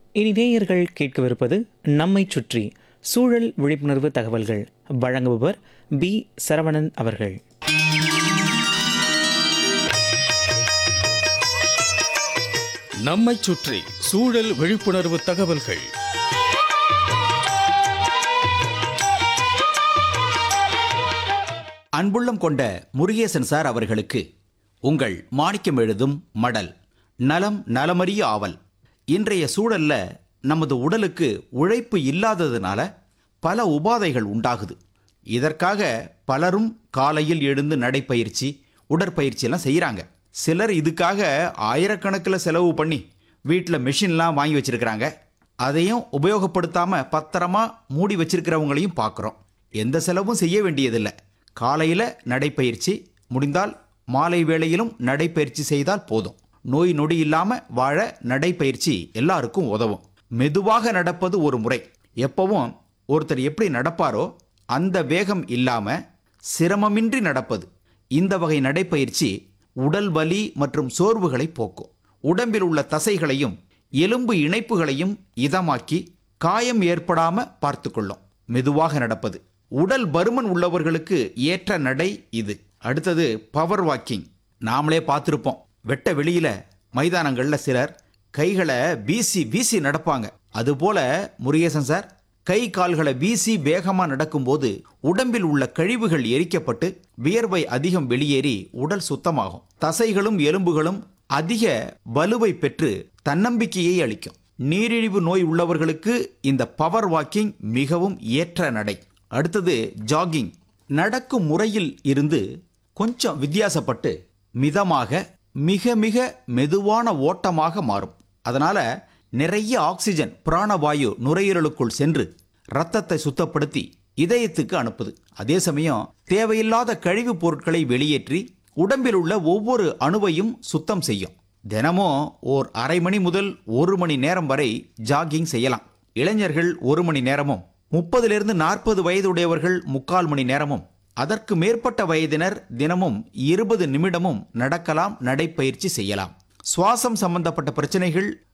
இனி நேயர்கள் கேட்கவிருப்பது நம்மை சுற்றி சூழல் விழிப்புணர்வு தகவல்கள் வழங்குபவர் பி சரவணன் அவர்கள் நம்மைச் சுற்றி சூழல் விழிப்புணர்வு தகவல்கள் அன்புள்ளம் கொண்ட முருகேசன் சார் அவர்களுக்கு உங்கள் மாணிக்கம் எழுதும் மடல் நலம் நலமறிய ஆவல் இன்றைய சூழல்ல நமது உடலுக்கு உழைப்பு இல்லாததுனால பல உபாதைகள் உண்டாகுது இதற்காக பலரும் காலையில் எழுந்து நடைப்பயிற்சி உடற்பயிற்சி எல்லாம் செய்கிறாங்க சிலர் இதுக்காக ஆயிரக்கணக்கில் செலவு பண்ணி வீட்டில் மெஷின்லாம் வாங்கி வச்சிருக்கிறாங்க அதையும் உபயோகப்படுத்தாம பத்திரமா மூடி வச்சிருக்கிறவங்களையும் பார்க்குறோம் எந்த செலவும் செய்ய வேண்டியதில்லை காலையில் நடைப்பயிற்சி முடிந்தால் மாலை வேளையிலும் நடைப்பயிற்சி செய்தால் போதும் நோய் நொடி இல்லாமல் வாழ நடைப்பயிற்சி எல்லாருக்கும் உதவும் மெதுவாக நடப்பது ஒரு முறை எப்பவும் ஒருத்தர் எப்படி நடப்பாரோ அந்த வேகம் இல்லாமல் சிரமமின்றி நடப்பது இந்த வகை நடைப்பயிற்சி உடல் வலி மற்றும் சோர்வுகளை போக்கும் உடம்பில் உள்ள தசைகளையும் எலும்பு இணைப்புகளையும் இதமாக்கி காயம் ஏற்படாம பார்த்துக்கொள்ளும் மெதுவாக நடப்பது உடல் பருமன் உள்ளவர்களுக்கு ஏற்ற நடை இது அடுத்தது பவர் வாக்கிங் நாமளே பார்த்துருப்போம் வெட்ட வெளியில மைதானங்கள்ல சிலர் கைகளை வீசி வீசி நடப்பாங்க அதுபோல முருகேசன் சார் கை கால்களை வீசி வேகமா நடக்கும்போது உடம்பில் உள்ள கழிவுகள் எரிக்கப்பட்டு வியர்வை அதிகம் வெளியேறி உடல் சுத்தமாகும் தசைகளும் எலும்புகளும் அதிக வலுவை பெற்று தன்னம்பிக்கையை அளிக்கும் நீரிழிவு நோய் உள்ளவர்களுக்கு இந்த பவர் வாக்கிங் மிகவும் ஏற்ற நடை அடுத்தது ஜாகிங் நடக்கும் முறையில் இருந்து கொஞ்சம் வித்தியாசப்பட்டு மிதமாக மிக மிக மெதுவான ஓட்டமாக மாறும் அதனால நிறைய ஆக்சிஜன் பிராணவாயு நுரையீரலுக்குள் சென்று ரத்தத்தை சுத்தப்படுத்தி இதயத்துக்கு அனுப்புது அதே சமயம் தேவையில்லாத கழிவுப் பொருட்களை வெளியேற்றி உடம்பில் உள்ள ஒவ்வொரு அணுவையும் சுத்தம் செய்யும் தினமும் ஓர் அரை மணி முதல் ஒரு மணி நேரம் வரை ஜாகிங் செய்யலாம் இளைஞர்கள் ஒரு மணி நேரமும் முப்பதிலிருந்து நாற்பது வயதுடையவர்கள் முக்கால் மணி நேரமும் அதற்கு மேற்பட்ட வயதினர் தினமும் இருபது நிமிடமும் நடக்கலாம் நடைப்பயிற்சி செய்யலாம் சுவாசம் சம்பந்தப்பட்ட பிரச்சனைகள்